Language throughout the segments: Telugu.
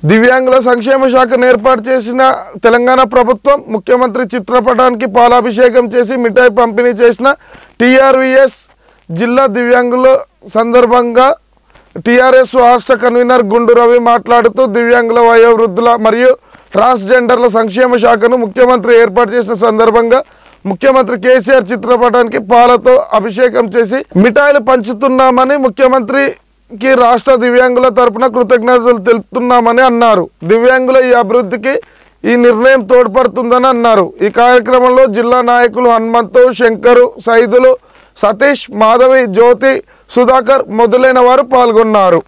దివ్యాంగుల సంక్షేమ శాఖను ఏర్పాటు చేసిన తెలంగాణ ప్రభుత్వం ముఖ్యమంత్రి చిత్రపటానికి పాలాభిషేకం చేసి మిఠాయి పంపిణీ చేసిన టీఆర్వీఎస్ జిల్లా దివ్యాంగుల సందర్భంగా టీఆర్ఎస్ రాష్ట్ర కన్వీనర్ గుండు రవి మాట్లాడుతూ దివ్యాంగుల వయోవృద్ధుల మరియు ట్రాన్స్జెండర్ల సంక్షేమ శాఖను ముఖ్యమంత్రి ఏర్పాటు చేసిన సందర్భంగా ముఖ్యమంత్రి కేసీఆర్ చిత్రపటానికి పాలతో అభిషేకం చేసి మిఠాయిలు పంచుతున్నామని ముఖ్యమంత్రికి రాష్ట్ర దివ్యాంగుల తరపున కృతజ్ఞతలు తెలుపుతున్నామని అన్నారు దివ్యాంగుల ఈ అభివృద్ధికి ఈ నిర్ణయం తోడ్పడుతుందని అన్నారు ఈ కార్యక్రమంలో జిల్లా నాయకులు హనుమంతు శంకరు సైదులు సతీష్ మాధవి జ్యోతి సుధాకర్ మొదలైన వారు పాల్గొన్నారు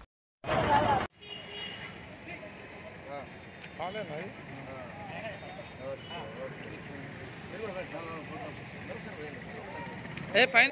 ఏ పైన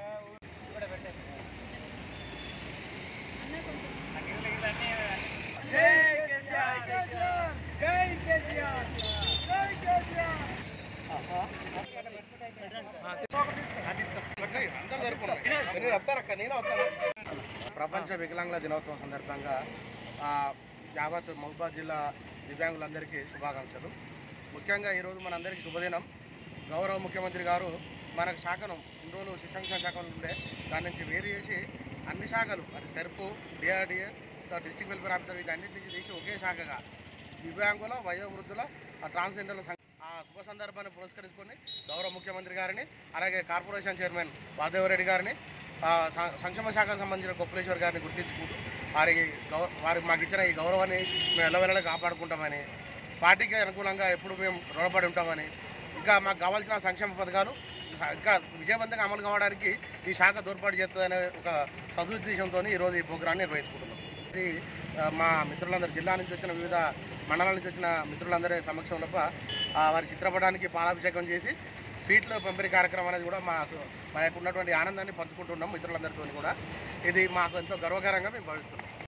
ప్రపంచ వికలాంగుల దినోత్సవం సందర్భంగా ఆ, యావత్ మహబూబాద్ జిల్లా దివ్యాంగులందరికీ శుభాకాంక్షలు ముఖ్యంగా ఈరోజు మనందరికీ శుభదినం గౌరవ ముఖ్యమంత్రి గారు మనకు శాఖను ఇన్ని రోజులు శిక్షణ శాఖ ఉండే దాని నుంచి వేరు చేసి అన్ని శాఖలు అది SERP DRDA district welfare officer వీటన్నిటి నుంచి తీసి ఒకే శాఖగా దివ్యాంగుల వయోవృద్ధుల ఆ ట్రాన్స్జెండర్ల సం- ఆ శుభ సందర్భాన్ని పురస్కరించుకొని గౌరవ ముఖ్యమంత్రి గారిని అలాగే కార్పొరేషన్ చైర్మన్ వాదేవరెడ్డి గారిని ఆ, స- సంక్షేమ శాఖకు సంబంధించిన గొప్పలేశ్వర్ గారిని గుర్తించుకుంటూ వారి గౌ వారికి మాకు ఇచ్చిన ఈ గౌరవాన్ని మేము ఎల్లవెల్లలా కాపాడుకుంటామని పార్టీకి అనుకూలంగా ఎప్పుడు మేము రుణపడి ఉంటామని ఇంకా మాకు కావాల్సిన సంక్షేమ పథకాలు స- ఇంకా విజయవంతంగా అమలు కావడానికి ఈ శాఖ తోడ్పాటు చేస్తుందనే ఒక సదుద్దేశంతో ఈరోజు ఈ ప్రోగ్రాన్ని నిర్వహించుకుంటున్నాం ఇది ఆ, మా మిత్రులందరూ జిల్లా నుంచి వచ్చిన వివిధ మండలాల నుంచి వచ్చిన మిత్రులందరి సమక్షంలో ఆ, వారి చిత్రపటానికి పాలాభిషేకం చేసి స్వీట్లు పంపిణీ కార్యక్రమం అనేది కూడా మా సు- మా యొక్క ఉన్నటువంటి ఆనందాన్ని పంచుకుంటున్నాం మిత్రులందరితో కూడా ఇది మాకు ఎంతో గర్వకారంగా మేము భావిస్తున్నాం